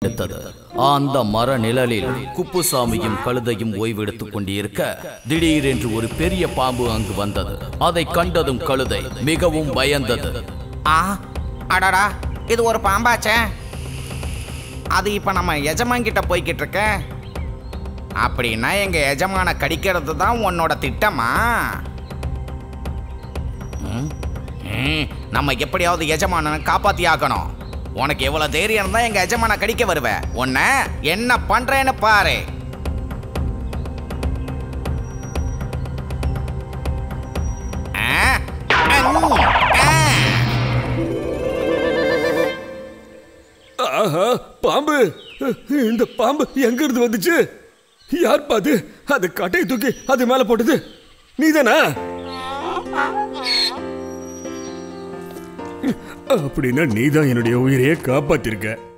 எடுத்தது அந்த மர நிழலில் குப்புசாமியும் கழுதையும் ஓய்வெடுத்துக் கொண்டிருக்க திடீரென்று ஒரு பெரிய பாம்பு அங்கு வந்தது அதை கண்டதும் கழுதை மிகவும் பயந்தது ஆ அடடா இது ஒரு பாம்பாச்சே அது இப்போ நம்ம எஜமான் கிட்ட போய்கிட்டு இருக்க அப்படின்னா எங்க எஜமான கடிக்கிறது தான் உன்னோட திட்டமா ம், ம், நம்ம எப்படியாவது எஜமானனை காப்பாத்தி ஆக்கணும் உனக்கு எவ்வளவு தைரியம் இருந்தா எங்க எஜமான கடிக்க வருவ உன்னை என்ன பண்றேன்னு பாரு ஆ, அம், ஆ. ஆஹா பாம்பு இந்த பாம்பு எங்க இருந்து வந்துச்சு யார் பாது அது கட்டையை தூக்கி அது மேல போட்டது நீதானா அப்படின்னா நீதான் என்னுடைய உயிரையே காப்பாத்திருக்க